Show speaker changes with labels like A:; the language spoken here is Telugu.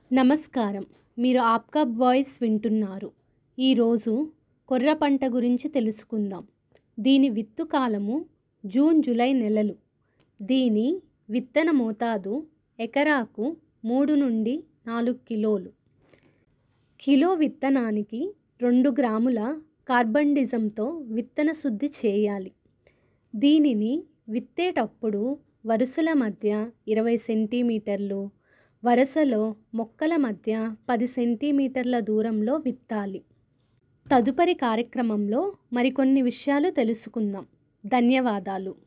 A: నమస్కారం మీరు ఆప్కా వాయిస్ వింటున్నారు ఈరోజు కొర్ర పంట గురించి తెలుసుకుందాం దీని విత్తు కాలము జూన్ జూలై నెలలు దీని విత్తన మోతాదు ఎకరాకు మూడు నుండి నాలుగు కిలోలు కిలో విత్తనానికి రెండు గ్రాముల కార్బండిజంతో విత్తన శుద్ధి చేయాలి దీనిని విత్తేటప్పుడు వరుసల మధ్య ఇరవై సెంటీమీటర్లు వరుసలో మొక్కల మధ్య పది సెంటీమీటర్ల దూరంలో విత్తాలి తదుపరి కార్యక్రమంలో మరికొన్ని విషయాలు తెలుసుకుందాం ధన్యవాదాలు